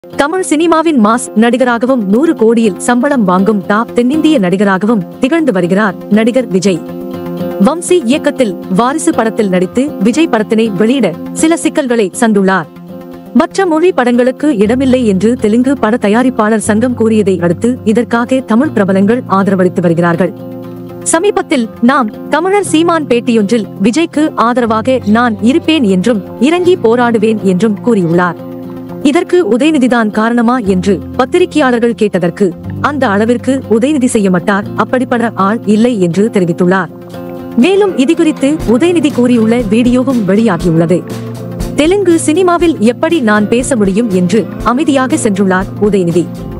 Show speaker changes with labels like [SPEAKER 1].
[SPEAKER 1] தமிழ் சினிமாவின் மாஸ் நடிகராகவும் நூறு கோடியில் சம்பளம் வாங்கும் டாப் தென்னிந்திய நடிகராகவும் திகழ்ந்து வருகிறார் நடிகர் விஜய் வம்சி இயக்கத்தில் வாரிசு படத்தில் நடித்து விஜய் படத்தினை வெளியிட சில சிக்கல்களை சந்துள்ளார் மற்ற மொழி படங்களுக்கு இடமில்லை என்று தெலுங்கு பட தயாரிப்பாளர் சங்கம் கூறியதை அடுத்து இதற்காக தமிழ் பிரபலங்கள் ஆதரவளித்து வருகிறார்கள் சமீபத்தில் நாம் தமிழர் சீமான் பேட்டியொன்றில் விஜய்க்கு ஆதரவாக நான் இருப்பேன் என்றும் இறங்கி போராடுவேன் என்றும் கூறியுள்ளார் இதற்கு உதயநிதிதான் காரணமா என்று பத்திரிகையாளர்கள் கேட்டதற்கு அந்த அளவிற்கு உதயநிதி செய்ய மாட்டார் அப்படிப்பட்ட ஆள் இல்லை என்று தெரிவித்துள்ளார் மேலும் இது குறித்து உதயநிதி கூறியுள்ள வீடியோவும் வெளியாகியுள்ளது தெலுங்கு சினிமாவில் எப்படி நான் பேச முடியும் என்று அமைதியாக சென்றுள்ளார் உதயநிதி